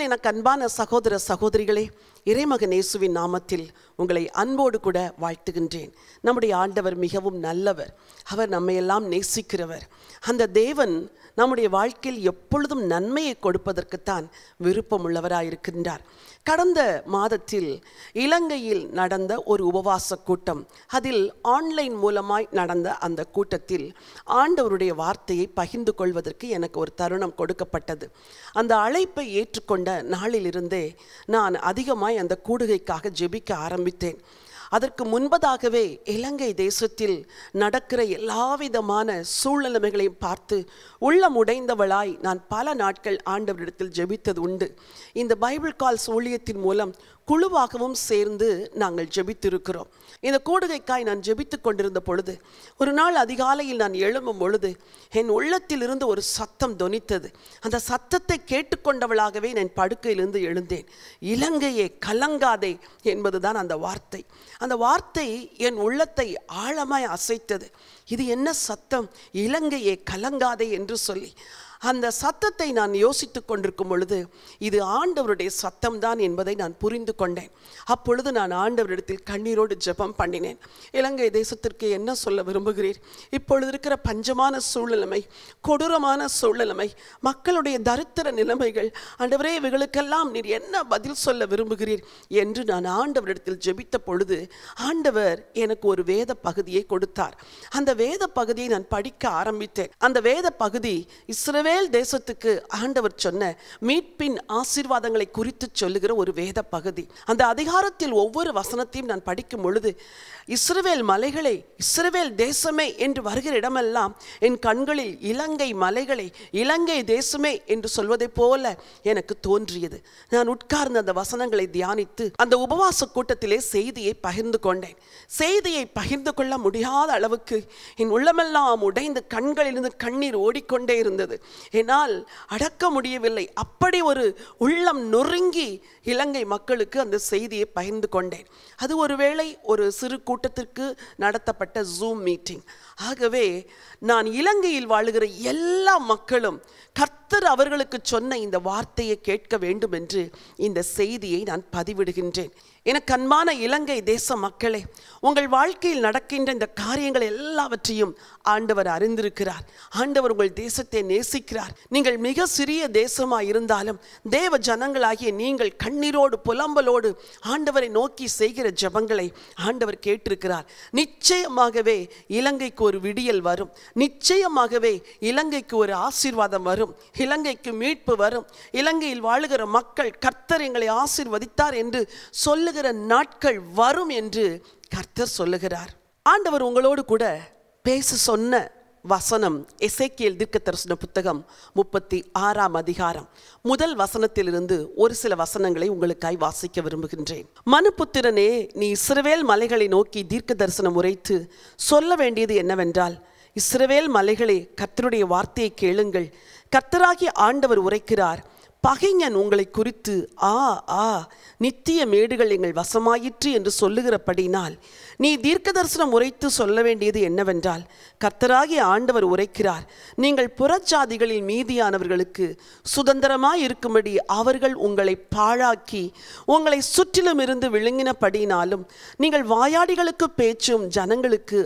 எனக்கு அன்பான சகோதர சகோதரிகளே இறைமகன் இயேசுவின் நாமத்தில் உங்களை அன்போடு கூட வாழ்த்துகின்றேன் நம்முடைய ஆண்டவர் மிகவும் நல்லவர் அவர் நம்மையெல்லாம் நேசிக்கிறவர் அந்த தேவன் நம்முடைய வாழ்க்கையில் எப்பொழுதும் நன்மையை கொடுப்பதற்குத்தான் விருப்பமுள்ளவராயிருக்கின்றார் கடந்த மாதத்தில் இலங்கையில் நடந்த ஒரு உபவாச கூட்டம் அதில் ஆன்லைன் மூலமாய் நடந்த அந்த கூட்டத்தில் ஆண்டவருடைய வார்த்தையை பகிர்ந்து கொள்வதற்கு எனக்கு ஒரு தருணம் கொடுக்கப்பட்டது அந்த அழைப்பை ஏற்றுக்கொண்ட நாளிலிருந்தே நான் அதிகமாய் அந்த கூடுகைக்காக ஜெபிக்க ஆரம்பித்தேன் அதற்கு முன்பதாகவே இலங்கை தேசத்தில் நடக்கிற எல்லாவிதமான சூழ்நிலைமைகளையும் பார்த்து உள்ளம் உடைந்தவளாய் நான் பல நாட்கள் ஆண்டவரிடத்தில் ஜெபித்தது உண்டு இந்த பைபிள் கால்ஸ் ஊழியத்தின் மூலம் குழுவாகவும் சேர்ந்து நாங்கள் ஜெபித்திருக்கிறோம் இந்த கூடுகைக்காய் நான் ஜெபித்து கொண்டிருந்த பொழுது ஒரு நாள் அதிகாலையில் நான் எழும்பும் பொழுது என் உள்ளத்தில் இருந்து ஒரு சத்தம் தொனித்தது அந்த சத்தத்தை கேட்டுக்கொண்டவளாகவே நான் படுக்கையிலிருந்து எழுந்தேன் இலங்கையே கலங்காதே என்பதுதான் அந்த வார்த்தை அந்த வார்த்தை என் உள்ளத்தை ஆழமாய் அசைத்தது இது என்ன சத்தம் இலங்கையே கலங்காதே என்று சொல்லி அந்த சத்தத்தை நான் யோசித்து கொண்டிருக்கும் பொழுது இது ஆண்டவருடைய சத்தம்தான் என்பதை நான் புரிந்து கொண்டேன் அப்பொழுது நான் ஆண்டவரிடத்தில் கண்ணீரோடு ஜெபம் பண்ணினேன் இலங்கை தேசத்திற்கு என்ன சொல்ல விரும்புகிறீர் இப்பொழுது இருக்கிற பஞ்சமான சூழ்நிலைமை கொடூரமான சூழ்நிலைமை மக்களுடைய தரித்திர நிலைமைகள் ஆண்டவரே இவைகளுக்கெல்லாம் நீர் என்ன பதில் சொல்ல விரும்புகிறீர் என்று நான் ஆண்டவரிடத்தில் ஜெபித்த பொழுது ஆண்டவர் எனக்கு ஒரு வேத பகுதியை கொடுத்தார் அந்த வேத பகுதியை நான் படிக்க ஆரம்பித்தேன் அந்த வேத பகுதி இஸ்ரவேல் தேசத்துக்கு ஆண்டவர் சொன்ன மீட்பின் ஆசீர்வாதங்களை குறித்து சொல்லுகிற ஒரு வேத பகுதி அந்த அதிகாரத்தில் ஒவ்வொரு வசனத்தையும் நான் படிக்கும் பொழுது இஸ்ரவேல் மலைகளை இஸ்ரவேல் தேசமே என்று வருகிற இடமெல்லாம் என் கண்களில் இலங்கை மலைகளை இலங்கை தேசமே என்று சொல்வதைப் போல எனக்கு தோன்றியது நான் உட்கார்ந்து அந்த வசனங்களை தியானித்து அந்த உபவாச கூட்டத்திலே செய்தியை பகிர்ந்து கொண்டேன் செய்தியை பகிர்ந்து கொள்ள முடியாத அளவுக்கு என் உள்ளமெல்லாம் உடைந்து கண்களிலிருந்து கண்ணீர் ஓடிக்கொண்டே இருந்தது என்னால் அடக்க முடியவில்லை அப்படி ஒரு உள்ளம் நொறுங்கி இலங்கை மக்களுக்கு அந்த செய்தியை பகிர்ந்து கொண்டேன் அது ஒருவேளை ஒரு சிறு கூட்டத்திற்கு நடத்தப்பட்ட ஜூம் மீட்டிங் ஆகவே நான் இலங்கையில் வாழுகிற எல்லா மக்களும் கர்த்தர் அவர்களுக்கு சொன்ன இந்த வார்த்தையை கேட்க வேண்டும் என்று இந்த செய்தியை நான் பதிவிடுகின்றேன் எனக்கு அன்பான இலங்கை தேச மக்களே உங்கள் வாழ்க்கையில் நடக்கின்ற இந்த காரியங்கள் எல்லாவற்றையும் ஆண்டவர் அறிந்திருக்கிறார் ஆண்டவர் உங்கள் தேசத்தை நேசிக்கிறார் நீங்கள் மிக சிறிய தேசமாக இருந்தாலும் தேவ ஜனங்களாகிய நீங்கள் கண்ணீரோடு புலம்பலோடு ஆண்டவரை நோக்கி செய்கிற ஜபங்களை ஆண்டவர் கேட்டிருக்கிறார் நிச்சயமாகவே இலங்கைக்கு ஒரு விடியல் வரும் நிச்சயமாகவே இலங்கைக்கு ஒரு ஆசீர்வாதம் வரும் இலங்கைக்கு மீட்பு வரும் இலங்கையில் வாழுகிற மக்கள் கர்த்தர் எங்களை ஆசீர்வதித்தார் என்று சொல்லுகிற நாட்கள் வரும் என்று கர்த்தர் சொல்லுகிறார் ஆண்டவர் உங்களோடு கூட பேச சொன்ன வசனம் எசேக்கியல் தீர்க்க தரிசன புத்தகம் முப்பத்தி ஆறாம் அதிகாரம் முதல் வசனத்திலிருந்து ஒரு சில வசனங்களை உங்களுக்காய் வாசிக்க விரும்புகின்றேன் மனுபுத்திரனே நீ இஸ்ரவேல் மலைகளை நோக்கி தீர்க்க தரிசனம் உரைத்து சொல்ல வேண்டியது என்னவென்றால் இஸ்ரவேல் மலைகளே கர்த்தருடைய வார்த்தையை கேளுங்கள் கர்த்தராகிய ஆண்டவர் உரைக்கிறார் பகைஞன் உங்களை குறித்து ஆ ஆ நித்திய மேடுகள் எங்கள் வசமாயிற்று என்று சொல்லுகிறபடினால் நீ தீர்க்க தரிசனம் உரைத்து சொல்ல வேண்டியது என்னவென்றால் கர்த்தராகிய ஆண்டவர் உரைக்கிறார் நீங்கள் புறச்சாதிகளில் மீதியானவர்களுக்கு சுதந்திரமாய் இருக்கும்படி அவர்கள் உங்களை பாழாக்கி உங்களை சுற்றிலும் இருந்து விழுங்கினபடினாலும் நீங்கள் வாயாடிகளுக்கு பேச்சும் ஜனங்களுக்கு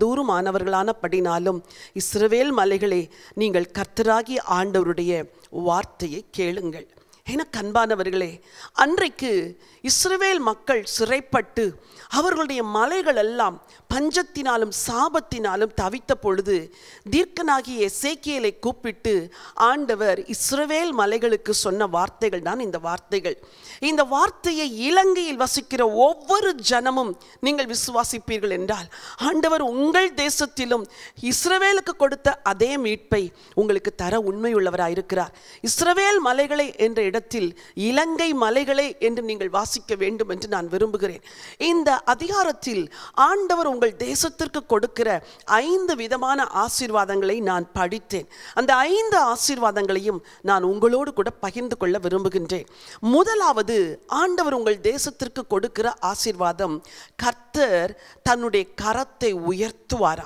அவதூறுமானவர்களானபடினாலும் இஸ்ரவேல் மலைகளே நீங்கள் கர்த்தராகிய ஆண்டவருடைய வார்த்தையை கேளுங்கள் எனக்கு அன்பானவர்களே அன்றைக்கு இஸ்ரவேல் மக்கள் சிறைப்பட்டு அவர்களுடைய மலைகள் எல்லாம் பஞ்சத்தினாலும் சாபத்தினாலும் தவித்த பொழுது தீர்க்கனாகிய எசேக்கியலை கூப்பிட்டு ஆண்டவர் இஸ்ரவேல் மலைகளுக்கு சொன்ன வார்த்தைகள் தான் இந்த வார்த்தைகள் இந்த வார்த்தையை இலங்கையில் வசிக்கிற ஒவ்வொரு ஜனமும் நீங்கள் விசுவாசிப்பீர்கள் என்றால் ஆண்டவர் உங்கள் தேசத்திலும் இஸ்ரவேலுக்கு கொடுத்த அதே மீட்பை உங்களுக்கு தர உண்மையுள்ளவராயிருக்கிறார் இஸ்ரவேல் மலைகளை என்ற இடத்தில் இலங்கை மலைகளே என்று நீங்கள் வாசிக்க வேண்டும் என்று நான் விரும்புகிறேன் இந்த அதிகாரத்தில் ஆண்டவர் உங்கள் தேசத்திற்கு கொடுக்கிற ஐந்து விதமான ஆசீர்வாதங்களை நான் படித்தேன் அந்த ஐந்து ஆசீர்வாதங்களையும் நான் உங்களோடு கூட பகிர்ந்து கொள்ள விரும்புகின்றேன் முதலாவது ஆண்டவர் உங்கள் தேசத்திற்கு கொடுக்கிற ஆசீர்வாதம் கர்த்தர் தன்னுடைய கரத்தை உயர்த்துவாராம்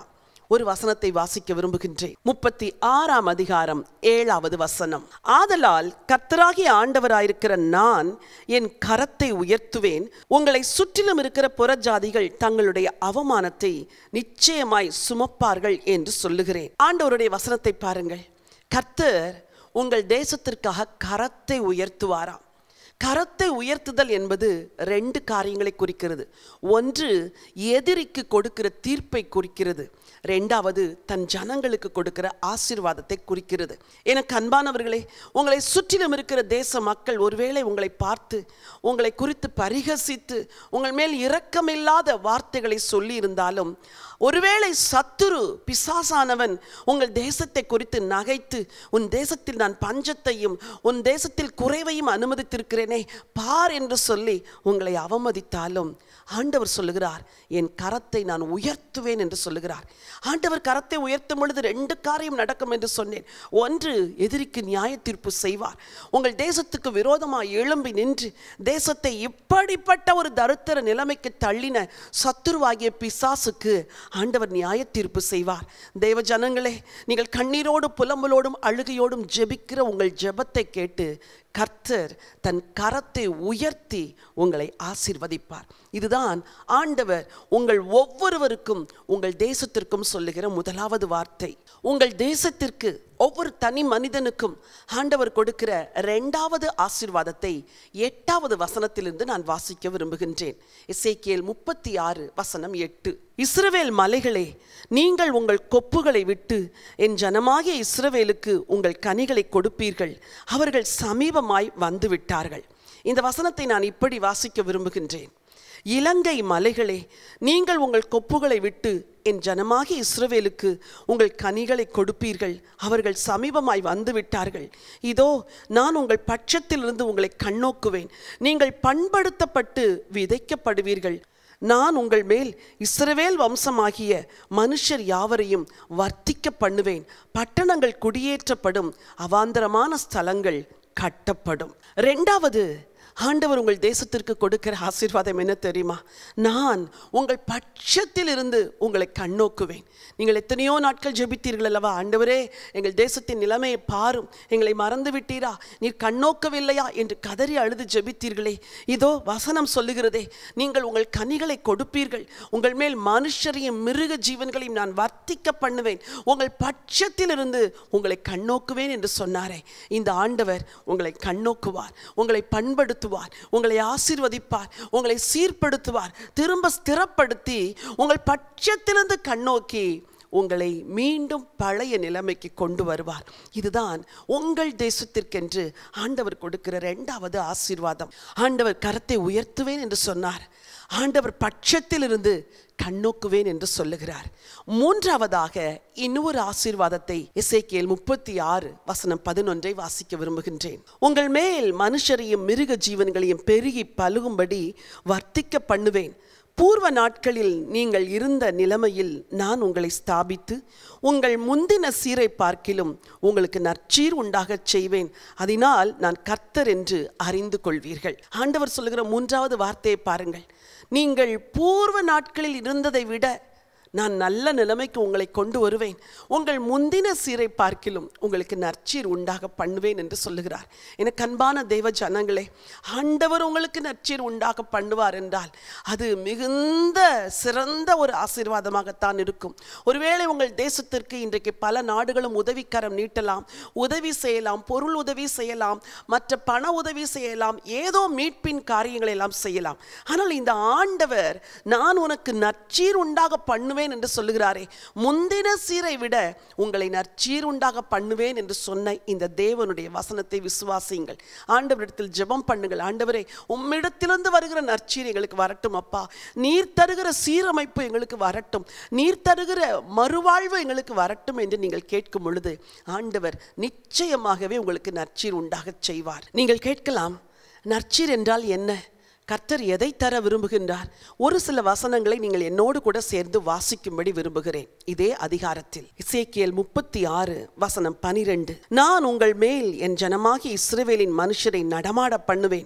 ஒரு வசனத்தை வாசிக்க விரும்புகின்றேன் முப்பத்தி ஆறாம் அதிகாரம் ஏழாவது வசனம் ஆதலால் கர்த்தராகிய ஆண்டவராயிருக்கிற நான் என் கரத்தை உயர்த்துவேன் உங்களை சுற்றிலும் இருக்கிற புறஜாதிகள் தங்களுடைய அவமானத்தை நிச்சயமாய் சுமப்பார்கள் என்று சொல்லுகிறேன் ஆண்டவருடைய வசனத்தை பாருங்கள் கர்த்தர் உங்கள் தேசத்திற்காக கரத்தை உயர்த்துவாராம் கரத்தை உயர்த்துதல் என்பது ரெண்டு காரியங்களை குறிக்கிறது ஒன்று எதிரிக்கு கொடுக்கிற தீர்ப்பை குறிக்கிறது ரெண்டாவது தன் ஜனங்களுக்கு கொடுக்கிற ஆசீர்வாதத்தை குறிக்கிறது எனக்கு அன்பானவர்களே உங்களை சுற்றிலும் இருக்கிற தேச மக்கள் ஒருவேளை உங்களை பார்த்து உங்களை குறித்து பரிகசித்து உங்கள் மேல் இரக்கமில்லாத வார்த்தைகளை சொல்லி இருந்தாலும் ஒருவேளை சத்துரு பிசாசானவன் உங்கள் தேசத்தை குறித்து நகைத்து உன் தேசத்தில் நான் பஞ்சத்தையும் உன் தேசத்தில் குறைவையும் அனுமதித்திருக்கிறேனே பார் என்று சொல்லி உங்களை அவமதித்தாலும் ஆண்டவர் சொல்லுகிறார் என் கரத்தை நான் உயர்த்துவேன் என்று சொல்லுகிறார் ஆண்டவர் கரத்தை உயர்த்தும் பொழுது ரெண்டு காரியம் நடக்கும் என்று சொன்னேன் ஒன்று எதிரிக்கு நியாய தீர்ப்பு செய்வார் உங்கள் தேசத்துக்கு விரோதமாக எழும்பி நின்று தேசத்தை இப்படிப்பட்ட ஒரு தருத்தர நிலைமைக்கு தள்ளின சத்துருவாகிய பிசாசுக்கு ஆண்டவர் நியாய தீர்ப்பு செய்வார் தேவ ஜனங்களே நீங்கள் கண்ணீரோடு புலம்பலோடும் அழுகையோடும் ஜெபிக்கிற உங்கள் ஜெபத்தை கேட்டு கர்த்தர் தன் கரத்தை உயர்த்தி உங்களை ஆசீர்வதிப்பார் இதுதான் ஆண்டவர் உங்கள் ஒவ்வொருவருக்கும் உங்கள் தேசத்திற்கும் சொல்லுகிற முதலாவது வார்த்தை உங்கள் தேசத்திற்கு ஒவ்வொரு தனி மனிதனுக்கும் ஆண்டவர் கொடுக்கிற ரெண்டாவது ஆசீர்வாதத்தை எட்டாவது வசனத்திலிருந்து நான் வாசிக்க விரும்புகின்றேன் இசைக்கியல் முப்பத்தி ஆறு வசனம் எட்டு இஸ்ரவேல் மலைகளே நீங்கள் உங்கள் கொப்புகளை விட்டு என் ஜனமாகிய இஸ்ரவேலுக்கு உங்கள் கனிகளை கொடுப்பீர்கள் அவர்கள் சமீபமாய் வந்து விட்டார்கள் இந்த வசனத்தை நான் இப்படி வாசிக்க விரும்புகின்றேன் இலங்கை மலைகளே நீங்கள் உங்கள் கொப்புகளை விட்டு என் ஜனமாகி இஸ்ரவேலுக்கு உங்கள் கனிகளை கொடுப்பீர்கள் அவர்கள் சமீபமாய் வந்து விட்டார்கள் இதோ நான் உங்கள் பட்சத்திலிருந்து உங்களை கண்ணோக்குவேன் நீங்கள் பண்படுத்தப்பட்டு விதைக்கப்படுவீர்கள் நான் உங்கள் மேல் இஸ்ரவேல் வம்சமாகிய மனுஷர் யாவரையும் வர்த்திக்க பண்ணுவேன் பட்டணங்கள் குடியேற்றப்படும் அவாந்தரமான ஸ்தலங்கள் கட்டப்படும் ரெண்டாவது ஆண்டவர் உங்கள் தேசத்திற்கு கொடுக்கிற ஆசீர்வாதம் என்ன தெரியுமா நான் உங்கள் பட்சத்தில் இருந்து உங்களை கண்ணோக்குவேன் நீங்கள் எத்தனையோ நாட்கள் ஜெபித்தீர்கள் அல்லவா ஆண்டவரே எங்கள் தேசத்தின் நிலைமையை பாரும் எங்களை மறந்து விட்டீரா நீர் கண்ணோக்கவில்லையா என்று கதறி அழுது ஜெபித்தீர்களே இதோ வசனம் சொல்லுகிறதே நீங்கள் உங்கள் கனிகளை கொடுப்பீர்கள் உங்கள் மேல் மனுஷரையும் மிருக ஜீவன்களையும் நான் வர்த்திக்க பண்ணுவேன் உங்கள் பட்சத்தில் இருந்து உங்களை கண்ணோக்குவேன் என்று சொன்னாரே இந்த ஆண்டவர் உங்களை கண்ணோக்குவார் உங்களை பண்படுத்துவார் உங்களை ஆசீர்வதிப்பார் உங்களை சீர்படுத்துவார் திரும்ப ஸ்திரப்படுத்தி உங்கள் பட்சத்திலிருந்து கண்ணோக்கி உங்களை மீண்டும் பழைய நிலைமைக்கு கொண்டு வருவார் இதுதான் உங்கள் தேசத்திற்கென்று ஆண்டவர் கொடுக்கிற ரெண்டாவது ஆசீர்வாதம் ஆண்டவர் கரத்தை உயர்த்துவேன் என்று சொன்னார் ஆண்டவர் பட்சத்திலிருந்து கண்ணோக்குவேன் என்று சொல்லுகிறார் மூன்றாவதாக இன்னொரு ஆசீர்வாதத்தை இசைக்கியல் முப்பத்தி ஆறு வசனம் பதினொன்றை வாசிக்க விரும்புகின்றேன் உங்கள் மேல் மனுஷரையும் மிருக ஜீவன்களையும் பெருகி பழுகும்படி வர்த்திக்க பண்ணுவேன் பூர்வ நாட்களில் நீங்கள் இருந்த நிலைமையில் நான் உங்களை ஸ்தாபித்து உங்கள் முந்தின சீரை பார்க்கிலும் உங்களுக்கு நற்சீர் உண்டாகச் செய்வேன் அதனால் நான் கர்த்தர் என்று அறிந்து கொள்வீர்கள் ஆண்டவர் சொல்லுகிற மூன்றாவது வார்த்தையை பாருங்கள் நீங்கள் பூர்வ நாட்களில் இருந்ததை விட நான் நல்ல நிலைமைக்கு உங்களை கொண்டு வருவேன் உங்கள் முந்தின சீரை பார்க்கிலும் உங்களுக்கு நற்சீர் உண்டாக பண்ணுவேன் என்று சொல்லுகிறார் எனக்கு அன்பான தெய்வ ஜனங்களே ஆண்டவர் உங்களுக்கு நற்சீர் உண்டாக பண்ணுவார் என்றால் அது மிகுந்த சிறந்த ஒரு ஆசீர்வாதமாகத்தான் இருக்கும் ஒருவேளை உங்கள் தேசத்திற்கு இன்றைக்கு பல நாடுகளும் உதவிக்கரம் நீட்டலாம் உதவி செய்யலாம் பொருள் உதவி செய்யலாம் மற்ற பண உதவி செய்யலாம் ஏதோ மீட்பின் காரியங்களை எல்லாம் செய்யலாம் ஆனால் இந்த ஆண்டவர் நான் உனக்கு நற்சீர் உண்டாக பண்ணுவேன் என்று சொல்லுகிறாரே முந்தின சீரை விட உங்களை நற்சீர் உண்டாக பண்ணுவேன் என்று சொன்ன இந்த தேவனுடைய வசனத்தை விசுவாசியுங்கள் ஆண்டவரிடத்தில் ஜெபம் பண்ணுங்கள் ஆண்டவரே உம்மிடத்திலிருந்து வருகிற நற்சீர் எங்களுக்கு வரட்டும் அப்பா நீர் தருகிற சீரமைப்பு எங்களுக்கு வரட்டும் நீர் தருகிற மறுவாழ்வு எங்களுக்கு வரட்டும் என்று நீங்கள் கேட்கும் பொழுது ஆண்டவர் நிச்சயமாகவே உங்களுக்கு நற்சீர் உண்டாகச் செய்வார் நீங்கள் கேட்கலாம் நற்சீர் என்றால் என்ன கர்த்தர் எதை தர விரும்புகின்றார் ஒரு சில வசனங்களை நீங்கள் என்னோடு கூட சேர்ந்து வாசிக்கும்படி விரும்புகிறேன் இதே அதிகாரத்தில் இசைக்கியல் முப்பத்தி ஆறு வசனம் பனிரெண்டு நான் உங்கள் மேல் என் ஜனமாகி இஸ்ரவேலின் மனுஷரை நடமாட பண்ணுவேன்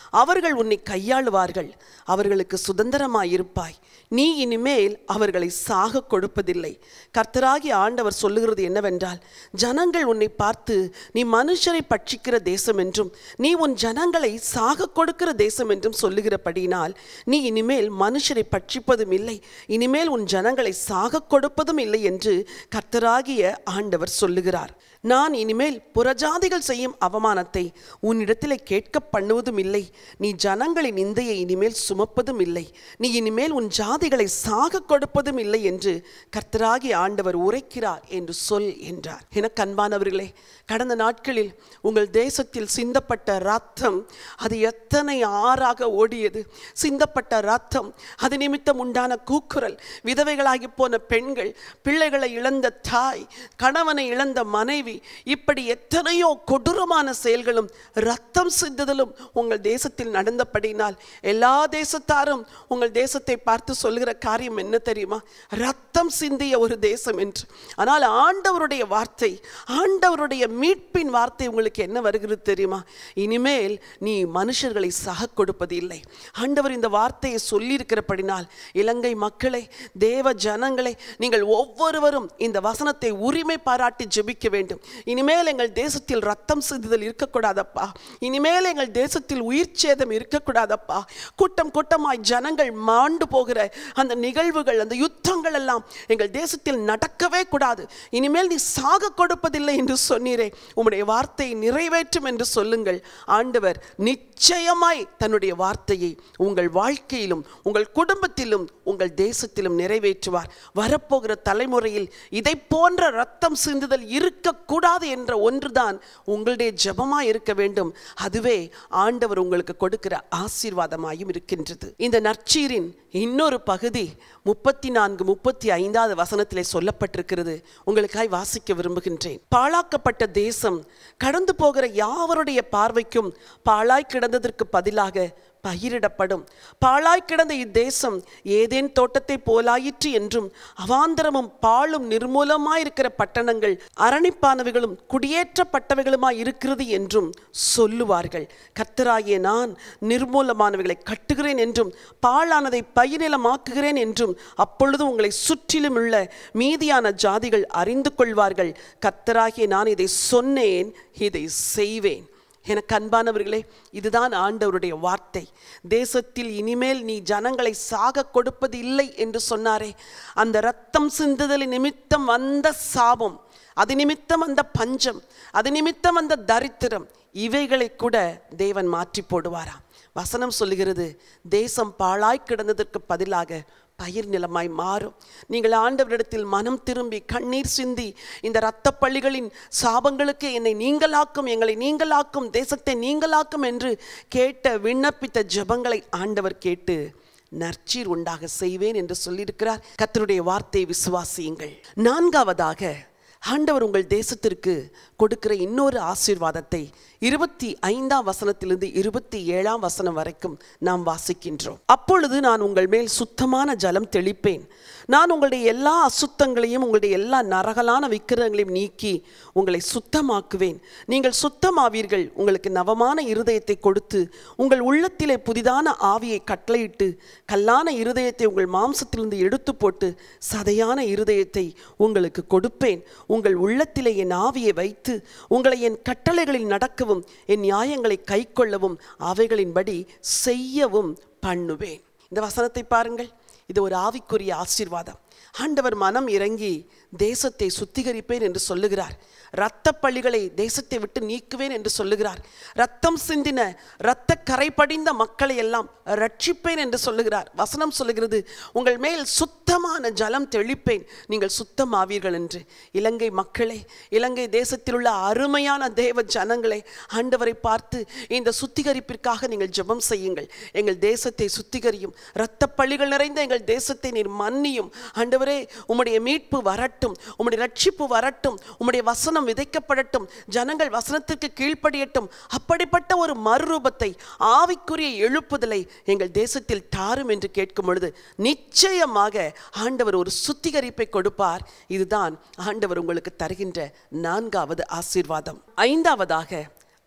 அவர்கள் உன்னை கையாளுவார்கள் அவர்களுக்கு சுதந்திரமாயிருப்பாய் நீ இனிமேல் அவர்களை சாக கொடுப்பதில்லை கர்த்தராகி ஆண்டவர் சொல்லுகிறது என்னவென்றால் ஜனங்கள் உன்னை பார்த்து நீ மனுஷரை பட்சிக்கிற தேசம் என்றும் நீ உன் ஜனங்களை சாக கொடுக்கிற தேசம் என்றும் சொல்லுகிறபடியினால் நீ இனிமேல் மனுஷரை பட்சிப்பதும் இல்லை இனிமேல் உன் ஜனங்களை சாக கொடுப்பதும் இல்லை என்று கர்த்தராகிய ஆண்டவர் சொல்லுகிறார் நான் இனிமேல் புறஜாதிகள் செய்யும் அவமானத்தை உன்னிடத்திலே கேட்க பண்ணுவதும் இல்லை நீ ஜனங்களின் நிந்தையை இனிமேல் சுமப்பதும் இல்லை நீ இனிமேல் உன் ஜாதிகளை சாக கொடுப்பதும் இல்லை என்று கர்த்தராகி ஆண்டவர் உரைக்கிறார் என்று சொல் என்றார் எனக்கு அன்பானவர்களே கடந்த நாட்களில் உங்கள் தேசத்தில் சிந்தப்பட்ட ரத்தம் அது எத்தனை ஆறாக ஓடியது சிந்தப்பட்ட ரத்தம் அது நிமித்தம் உண்டான கூக்குரல் விதவைகளாகி போன பெண்கள் பிள்ளைகளை இழந்த தாய் கணவனை இழந்த மனைவி இப்படி எத்தனையோ கொடூரமான செயல்களும் ரத்தம் சிந்துதலும் உங்கள் தேசத்தில் நடந்தபடினால் எல்லா தேசத்தாரும் உங்கள் தேசத்தை பார்த்து சொல்கிற காரியம் என்ன தெரியுமா ரத்தம் சிந்திய ஒரு தேசம் என்று ஆனால் ஆண்டவருடைய வார்த்தை ஆண்டவருடைய மீட்பின் வார்த்தை உங்களுக்கு என்ன வருகிறது தெரியுமா இனிமேல் நீ மனுஷர்களை சக கொடுப்பது இல்லை ஆண்டவர் இந்த வார்த்தையை சொல்லியிருக்கிறபடினால் இலங்கை மக்களை தேவ ஜனங்களை நீங்கள் ஒவ்வொருவரும் இந்த வசனத்தை உரிமை பாராட்டி ஜெபிக்க வேண்டும் இனிமேல் எங்கள் தேசத்தில் ரத்தம் சிந்துதல் இருக்கக்கூடாதப்பா இனிமேல் எங்கள் தேசத்தில் உயிர் சேதம் இருக்கக்கூடாதப்பா கூட்டம் கூட்டமாய் ஜனங்கள் மாண்டு போகிற அந்த நிகழ்வுகள் அந்த யுத்தங்கள் எல்லாம் எங்கள் தேசத்தில் நடக்கவே கூடாது இனிமேல் நீ சாக கொடுப்பதில்லை என்று சொன்னீரே உம்முடைய வார்த்தையை நிறைவேற்றும் என்று சொல்லுங்கள் ஆண்டவர் நிச்சயமாய் தன்னுடைய வார்த்தையை உங்கள் வாழ்க்கையிலும் உங்கள் குடும்பத்திலும் உங்கள் தேசத்திலும் நிறைவேற்றுவார் வரப்போகிற தலைமுறையில் இதை போன்ற ரத்தம் சிந்துதல் இருக்கக்கூடாது என்ற ஒன்றுதான் உங்களுடைய ஜெபமாய் இருக்க வேண்டும் அதுவே ஆண்டவர் உங்களுக்கு கொடுக்கிற ஆசீர்வாதமாயும் இருக்கின்றது இந்த நற்சீரின் இன்னொரு பகுதி முப்பத்தி நான்கு முப்பத்தி ஐந்தாவது வசனத்திலே சொல்லப்பட்டிருக்கிறது உங்களுக்காய் வாசிக்க விரும்புகின்றேன் பாழாக்கப்பட்ட தேசம் கடந்து போகிற யாவருடைய பார்வைக்கும் பாழாய் கிடந்ததற்கு பதிலாக பயிரிடப்படும் பாழாய் கிடந்த இத்தேசம் ஏதேன் தோட்டத்தை போலாயிற்று என்றும் அவாந்தரமும் பாழும் நிர்மூலமாயிருக்கிற பட்டணங்கள் அரணிப்பானவைகளும் குடியேற்றப்பட்டவைகளுமாய் இருக்கிறது என்றும் சொல்லுவார்கள் கர்த்தராகிய நான் நிர்மூலமானவைகளை கட்டுகிறேன் என்றும் பாழானதை பயிரிலமாக்குகிறேன் என்றும் அப்பொழுது உங்களை சுற்றிலும் உள்ள மீதியான ஜாதிகள் அறிந்து கொள்வார்கள் கர்த்தராகிய நான் இதை சொன்னேன் இதை செய்வேன் எனக்கு அன்பானவர்களே இதுதான் ஆண்டவருடைய வார்த்தை தேசத்தில் இனிமேல் நீ ஜனங்களை சாக கொடுப்பது இல்லை என்று சொன்னாரே அந்த ரத்தம் சிந்துதலின் நிமித்தம் வந்த சாபம் அது நிமித்தம் அந்த பஞ்சம் அது நிமித்தம் அந்த தரித்திரம் இவைகளை கூட தேவன் மாற்றி போடுவாராம் வசனம் சொல்லுகிறது தேசம் பாழாய் கிடந்ததற்கு பதிலாக பயிர் நிலமாய் மாறும் நீங்கள் ஆண்டவரிடத்தில் மனம் திரும்பி கண்ணீர் சிந்தி இந்த இரத்த பள்ளிகளின் சாபங்களுக்கு என்னை நீங்களாக்கும் எங்களை நீங்களாக்கும் தேசத்தை நீங்களாக்கும் என்று கேட்ட விண்ணப்பித்த ஜெபங்களை ஆண்டவர் கேட்டு நற்சீர் உண்டாக செய்வேன் என்று சொல்லியிருக்கிறார் கர்த்தருடைய வார்த்தையை விசுவாசியுங்கள் நான்காவதாக ஆண்டவர் உங்கள் தேசத்திற்கு கொடுக்கிற இன்னொரு ஆசீர்வாதத்தை இருபத்தி ஐந்தாம் வசனத்திலிருந்து இருபத்தி ஏழாம் வசனம் வரைக்கும் நாம் வாசிக்கின்றோம் அப்பொழுது நான் உங்கள் மேல் சுத்தமான ஜலம் தெளிப்பேன் நான் உங்களுடைய எல்லா அசுத்தங்களையும் உங்களுடைய எல்லா நரகலான விக்கிரகங்களையும் நீக்கி உங்களை சுத்தமாக்குவேன் நீங்கள் சுத்தமாவீர்கள் உங்களுக்கு நவமான இருதயத்தை கொடுத்து உங்கள் உள்ளத்திலே புதிதான ஆவியை கட்டளையிட்டு கல்லான இருதயத்தை உங்கள் மாம்சத்திலிருந்து எடுத்து போட்டு சதையான இருதயத்தை உங்களுக்கு கொடுப்பேன் உங்கள் உள்ளத்திலே என் ஆவியை வைத்து உங்களை என் கட்டளைகளில் நடக்கவும் என் நியாயங்களை கைக்கொள்ளவும் அவைகளின்படி செய்யவும் பண்ணுவேன் இந்த வசனத்தை பாருங்கள் இது ஒரு ஆவிக்குரிய ஆசீர்வாதம் ஆண்டவர் மனம் இறங்கி தேசத்தை சுத்திகரிப்பேன் என்று சொல்லுகிறார் இரத்த பள்ளிகளை தேசத்தை விட்டு நீக்குவேன் என்று சொல்லுகிறார் ரத்தம் சிந்தின இரத்த கரை படிந்த மக்களை எல்லாம் ரட்சிப்பேன் என்று சொல்லுகிறார் வசனம் சொல்லுகிறது உங்கள் மேல் சுத்தமான ஜலம் தெளிப்பேன் நீங்கள் சுத்தமாவீர்கள் என்று இலங்கை மக்களே இலங்கை தேசத்தில் உள்ள அருமையான தேவ ஜனங்களை ஆண்டவரை பார்த்து இந்த சுத்திகரிப்பிற்காக நீங்கள் ஜெபம் செய்யுங்கள் எங்கள் தேசத்தை சுத்திகரியும் இரத்த பள்ளிகள் நிறைந்த எங்கள் தேசத்தை நீர் மன்னியும் ஆண்டவரே உம்முடைய மீட்பு வரட்டும் உம்முடைய ரட்சிப்பு வரட்டும் உம்முடைய வசனம் விதைக்கப்படட்டும் ஜனங்கள் வசனத்திற்கு கீழ்ப்படியட்டும் அப்படிப்பட்ட ஒரு மறுரூபத்தை ஆவிக்குரிய எழுப்புதலை எங்கள் தேசத்தில் தாரும் என்று கேட்கும் பொழுது நிச்சயமாக ஆண்டவர் ஒரு சுத்திகரிப்பை கொடுப்பார் இதுதான் ஆண்டவர் உங்களுக்கு தருகின்ற நான்காவது ஆசீர்வாதம் ஐந்தாவதாக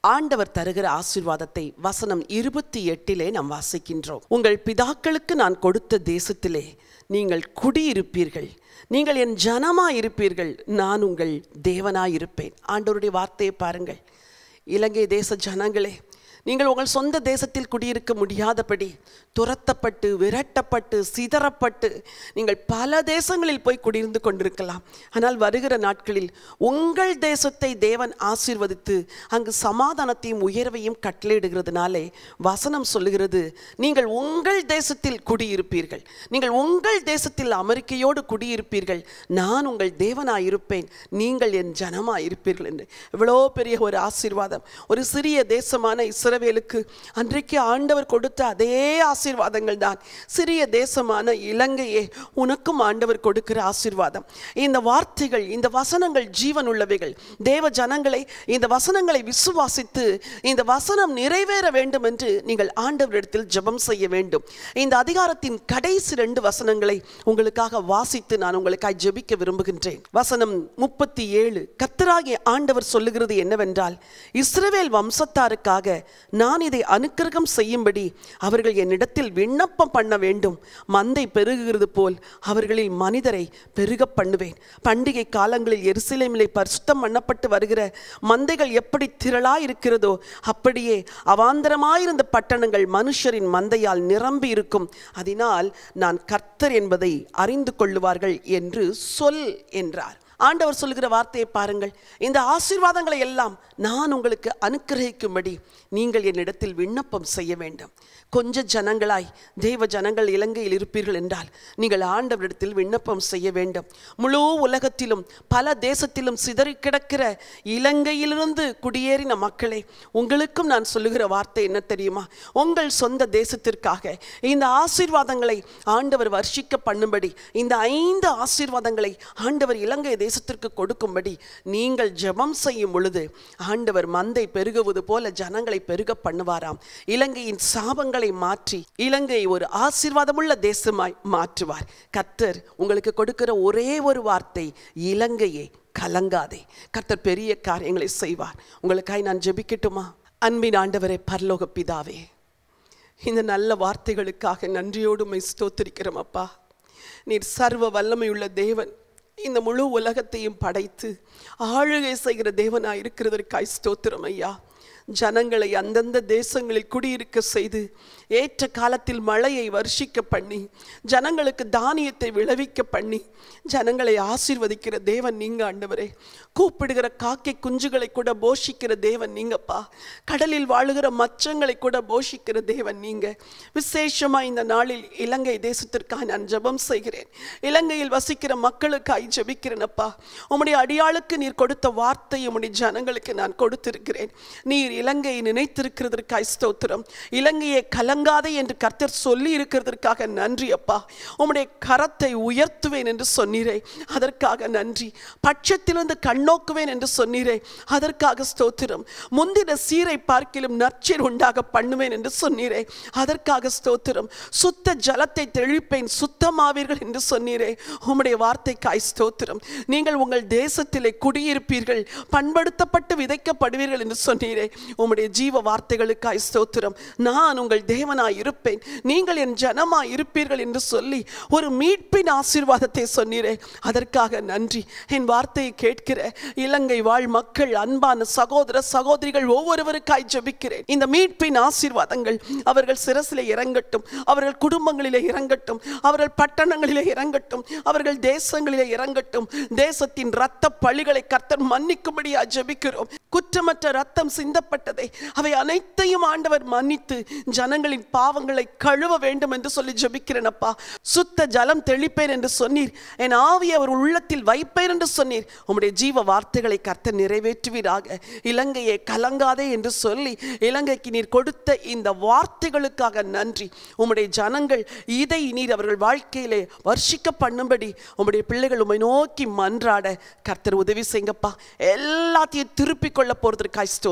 ஆண்டவர் தருகிற ஆசீர்வாதத்தை வசனம் இருபத்தி எட்டிலே நாம் வாசிக்கின்றோம் உங்கள் பிதாக்களுக்கு நான் கொடுத்த தேசத்திலே நீங்கள் குடியிருப்பீர்கள் நீங்கள் என் ஜனமாய் இருப்பீர்கள் நான் உங்கள் தேவனாய் இருப்பேன் ஆண்டவருடைய வார்த்தையை பாருங்கள் இலங்கை தேச ஜனங்களே நீங்கள் உங்கள் சொந்த தேசத்தில் குடியிருக்க முடியாதபடி துரத்தப்பட்டு விரட்டப்பட்டு சிதறப்பட்டு நீங்கள் பல தேசங்களில் போய் குடியிருந்து கொண்டிருக்கலாம் ஆனால் வருகிற நாட்களில் உங்கள் தேசத்தை தேவன் ஆசீர்வதித்து அங்கு சமாதானத்தையும் உயர்வையும் கட்டளையிடுகிறதுனாலே வசனம் சொல்லுகிறது நீங்கள் உங்கள் தேசத்தில் குடியிருப்பீர்கள் நீங்கள் உங்கள் தேசத்தில் அமெரிக்கையோடு குடியிருப்பீர்கள் நான் உங்கள் தேவனாயிருப்பேன் நீங்கள் என் ஜனமாயிருப்பீர்கள் என்று எவ்வளோ பெரிய ஒரு ஆசீர்வாதம் ஒரு சிறிய தேசமான இஸ்ரவேலுக்கு அன்றைக்கு ஆண்டவர் கொடுத்த அதே ஆசீர்வாதங்கள் தான் சிறிய தேசமான இலங்கையே உனக்கும் ஆண்டவர் கொடுக்கிற ஆசீர்வாதம் இந்த வார்த்தைகள் இந்த வசனங்கள் ஜீவன் உள்ளவைகள் தேவ ஜனங்களை இந்த வசனங்களை விசுவாசித்து இந்த வசனம் நிறைவேற வேண்டும் என்று நீங்கள் ஆண்டவரிடத்தில் ஜெபம் செய்ய வேண்டும் இந்த அதிகாரத்தின் கடைசி ரெண்டு வசனங்களை உங்களுக்காக வாசித்து நான் உங்களுக்காக ஜெபிக்க விரும்புகின்றேன் வசனம் முப்பத்தி ஏழு கத்தராகிய ஆண்டவர் சொல்லுகிறது என்னவென்றால் இஸ்ரவேல் வம்சத்தாருக்காக நான் இதை அனுக்கிரகம் செய்யும்படி அவர்கள் என்னிடத்தில் விண்ணப்பம் பண்ண வேண்டும் மந்தை பெருகுகிறது போல் அவர்களில் மனிதரை பெருக பண்ணுவேன் பண்டிகை காலங்களில் எருசலேமிலே பரிசுத்தம் பண்ணப்பட்டு வருகிற மந்தைகள் எப்படி திரளா இருக்கிறதோ அப்படியே அவாந்தரமாயிருந்த பட்டணங்கள் மனுஷரின் மந்தையால் நிரம்பி இருக்கும் அதனால் நான் கர்த்தர் என்பதை அறிந்து கொள்ளுவார்கள் என்று சொல் என்றார் ஆண்டவர் சொல்லுகிற வார்த்தையை பாருங்கள் இந்த ஆசீர்வாதங்களை எல்லாம் நான் உங்களுக்கு அனுக்கிரகிக்கும்படி நீங்கள் என்னிடத்தில் விண்ணப்பம் செய்ய வேண்டும் கொஞ்ச ஜனங்களாய் தேவ ஜனங்கள் இலங்கையில் இருப்பீர்கள் என்றால் நீங்கள் ஆண்டவரிடத்தில் விண்ணப்பம் செய்ய வேண்டும் முழு உலகத்திலும் பல தேசத்திலும் சிதறி கிடக்கிற இலங்கையிலிருந்து குடியேறின மக்களே உங்களுக்கும் நான் சொல்லுகிற வார்த்தை என்ன தெரியுமா உங்கள் சொந்த தேசத்திற்காக இந்த ஆசீர்வாதங்களை ஆண்டவர் வர்ஷிக்க பண்ணும்படி இந்த ஐந்து ஆசீர்வாதங்களை ஆண்டவர் இலங்கை தேசத்திற்கு கொடுக்கும்படி நீங்கள் ஜெபம் செய்யும் பொழுது ஆண்டவர் மந்தை பெருகுவது போல ஜனங்களை பெருக பண்ணுவாராம் இலங்கையின் சாபங்களை மாற்றி இலங்கை ஒரு ஆசீர்வாதமுள்ள தேசமாய் மாற்றுவார் கர்த்தர் உங்களுக்கு கொடுக்கிற ஒரே ஒரு வார்த்தை இலங்கையே கலங்காதே கர்த்தர் பெரிய காரியங்களை செய்வார் உங்களுக்காய் நான் ஜெபிக்கட்டுமா அன்பின் ஆண்டவரே பரலோக பிதாவே இந்த நல்ல வார்த்தைகளுக்காக நன்றியோடு உம்மை ஸ்தோத்திரிக்கிறோம் அப்பா நீர் சர்வ வல்லமையுள்ள தேவன் இந்த முழு உலகத்தையும் படைத்து ஆளுகை செய்கிற தேவனாய் இருக்கிறதற்காய் ஸ்தோத்திரம் ஐயா ஜனங்களை அந்தந்த தேசங்களில் குடியிருக்க செய்து ஏற்ற காலத்தில் மழையை வர்ஷிக்க பண்ணி ஜனங்களுக்கு தானியத்தை விளைவிக்க பண்ணி ஜனங்களை ஆசீர்வதிக்கிற தேவன் நீங்க ஆண்டவரே கூப்பிடுகிற காக்கை குஞ்சுகளை கூட போஷிக்கிற தேவன் நீங்கப்பா கடலில் வாழுகிற மச்சங்களை கூட போஷிக்கிற தேவன் நீங்க விசேஷமா இந்த நாளில் இலங்கை தேசத்திற்காக நான் ஜெபம் செய்கிறேன் இலங்கையில் வசிக்கிற மக்களுக்காய் ஜெபிக்கிறேனப்பா உம்முடைய அடியாளுக்கு நீர் கொடுத்த வார்த்தை உம்முடைய ஜனங்களுக்கு நான் கொடுத்திருக்கிறேன் நீர் இலங்கையை நினைத்திருக்கிறதற்காய் ஸ்தோத்திரம் இலங்கையை கலங்காதே என்று கர்த்தர் சொல்லி இருக்கிறதற்காக நன்றி அப்பா உம்முடைய கரத்தை உயர்த்துவேன் என்று சொன்னீரே அதற்காக நன்றி பட்சத்திலிருந்து கண்ணோக்குவேன் என்று சொன்னீரே அதற்காக ஸ்தோத்திரம் முந்தின சீரை பார்க்கிலும் நற்சீர் உண்டாக பண்ணுவேன் என்று சொன்னீரே அதற்காக ஸ்தோத்திரம் சுத்த ஜலத்தை தெளிப்பேன் சுத்தமாவீர்கள் என்று சொன்னீரே உம்முடைய வார்த்தைக்காய் ஸ்தோத்திரம் நீங்கள் உங்கள் தேசத்திலே குடியிருப்பீர்கள் பண்படுத்தப்பட்டு விதைக்கப்படுவீர்கள் என்று சொன்னீரே உம்முடைய ஜீவ வார்த்தைகளுக்காய் ஸ்தோத்திரம் நான் உங்கள் தேவனாய் இருப்பேன் நீங்கள் என் ஜனமாய் இருப்பீர்கள் என்று சொல்லி ஒரு மீட்பின் ஆசீர்வாதத்தை சொன்னீரே அதற்காக நன்றி என் வார்த்தையை கேட்கிற இலங்கை வாழ் மக்கள் அன்பான சகோதர சகோதரிகள் ஒவ்வொருவருக்காய் ஜெபிக்கிறேன் இந்த மீட்பின் ஆசீர்வாதங்கள் அவர்கள் சிரசிலே இறங்கட்டும் அவர்கள் குடும்பங்களிலே இறங்கட்டும் அவர்கள் பட்டணங்களிலே இறங்கட்டும் அவர்கள் தேசங்களிலே இறங்கட்டும் தேசத்தின் இரத்த பழிகளை கர்த்தர் மன்னிக்கும்படியா ஜெபிக்கிறோம் குற்றமற்ற ரத்தம் சிந்தப்பட்டதை அவை அனைத்தையும் ஆண்டவர் மன்னித்து ஜனங்களின் பாவங்களை கழுவ வேண்டும் என்று சொல்லி ஜெபிக்கிறேன் அப்பா சுத்த ஜலம் தெளிப்பேன் என்று சொன்னீர் என் ஆவியை அவர் உள்ளத்தில் வைப்பேன் என்று சொன்னீர் உம்முடைய ஜீவ வார்த்தைகளை கர்த்தர் நிறைவேற்றுவீராக இலங்கையை கலங்காதே என்று சொல்லி இலங்கைக்கு நீர் கொடுத்த இந்த வார்த்தைகளுக்காக நன்றி உம்முடைய ஜனங்கள் இதை நீர் அவர்கள் வாழ்க்கையிலே வர்ஷிக்க பண்ணும்படி உம்முடைய பிள்ளைகள் உம்மை நோக்கி மன்றாட கர்த்தர் உதவி செய்யுங்கப்பா எல்லாத்தையும் திருப்பிக் கொள்ள போறதற்காய் ஸ்தோத்திரம்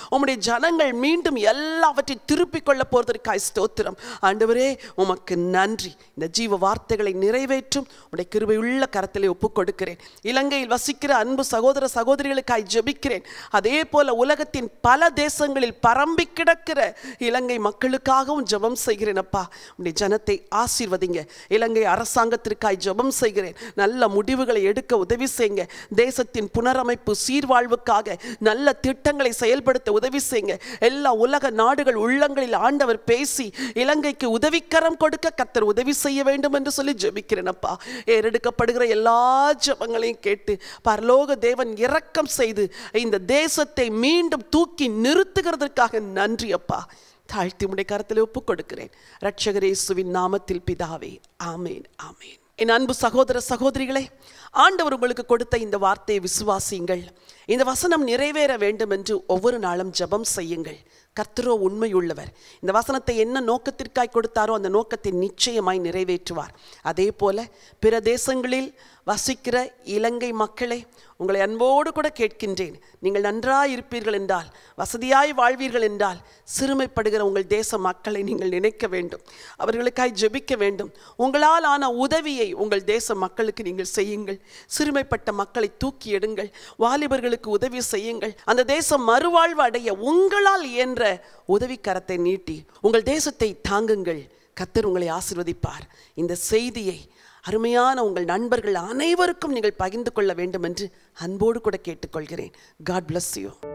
உம்முடைய ஜனங்கள் மீண்டும் எல்லாவற்றையும் திருப்பிக் கொள்ள போவதற்காய் ஸ்தோத்திரம் ஆண்டவரே உமக்கு நன்றி இந்த ஜீவ வார்த்தைகளை நிறைவேற்றும் உடைய கிருபையுள்ள கரத்திலே ஒப்புக் கொடுக்கிறேன் இலங்கையில் வசிக்கிற அன்பு சகோதர சகோதரிகளுக்காய் ஜெபிக்கிறேன் அதே போல உலகத்தின் பல தேசங்களில் பரம்பி கிடக்கிற இலங்கை மக்களுக்காகவும் ஜெபம் செய்கிறேன் அப்பா உடைய ஜனத்தை ஆசீர்வதிங்க இலங்கை அரசாங்கத்திற்காய் ஜெபம் செய்கிறேன் நல்ல முடிவுகளை எடுக்க உதவி செய்யுங்க தேசத்தின் புனரமைப்பு சீர்வாழ்வுக்காக நல்ல திட்டங்களை செயல்படுத்த உதவி செய்யுங்க எல்லா உலக நாடுகள் உள்ளங்களில் ஆண்டவர் பேசி இலங்கைக்கு உதவிக்கரம் கொடுக்க கத்தர் உதவி செய்ய வேண்டும் என்று சொல்லி ஜெபிக்கிறேன் அப்பா ஏறெடுக்கப்படுகிற எல்லா ஜெபங்களையும் கேட்டு பரலோக தேவன் இரக்கம் செய்து இந்த தேசத்தை மீண்டும் தூக்கி நிறுத்துகிறதற்காக நன்றி அப்பா தாழ்த்தி உடைய கரத்தில் ஒப்புக் கொடுக்கிறேன் ரட்சகரேசுவின் நாமத்தில் பிதாவே ஆமேன் ஆமேன் என் அன்பு சகோதர சகோதரிகளே ஆண்டவர் உங்களுக்கு கொடுத்த இந்த வார்த்தையை விசுவாசியுங்கள் இந்த வசனம் நிறைவேற வேண்டும் என்று ஒவ்வொரு நாளும் ஜெபம் செய்யுங்கள் கர்த்தரோ உண்மையுள்ளவர் இந்த வசனத்தை என்ன நோக்கத்திற்காய் கொடுத்தாரோ அந்த நோக்கத்தை நிச்சயமாய் நிறைவேற்றுவார் அதே போல பிற தேசங்களில் வசிக்கிற இலங்கை மக்களை உங்களை அன்போடு கூட கேட்கின்றேன் நீங்கள் நன்றாய் இருப்பீர்கள் என்றால் வசதியாய் வாழ்வீர்கள் என்றால் சிறுமைப்படுகிற உங்கள் தேச மக்களை நீங்கள் நினைக்க வேண்டும் அவர்களுக்காய் ஜெபிக்க வேண்டும் உங்களால் ஆன உதவியை உங்கள் தேச மக்களுக்கு நீங்கள் செய்யுங்கள் சிறுமைப்பட்ட மக்களை தூக்கி எடுங்கள் வாலிபர்களுக்கு உதவி செய்யுங்கள் அந்த தேசம் மறுவாழ்வு அடைய உங்களால் இயன்ற உதவிக்கரத்தை நீட்டி உங்கள் தேசத்தை தாங்குங்கள் கத்தர் உங்களை ஆசிர்வதிப்பார் இந்த செய்தியை அருமையான உங்கள் நண்பர்கள் அனைவருக்கும் நீங்கள் பகிர்ந்து கொள்ள வேண்டும் என்று அன்போடு கூட கேட்டுக்கொள்கிறேன் காட் bless யூ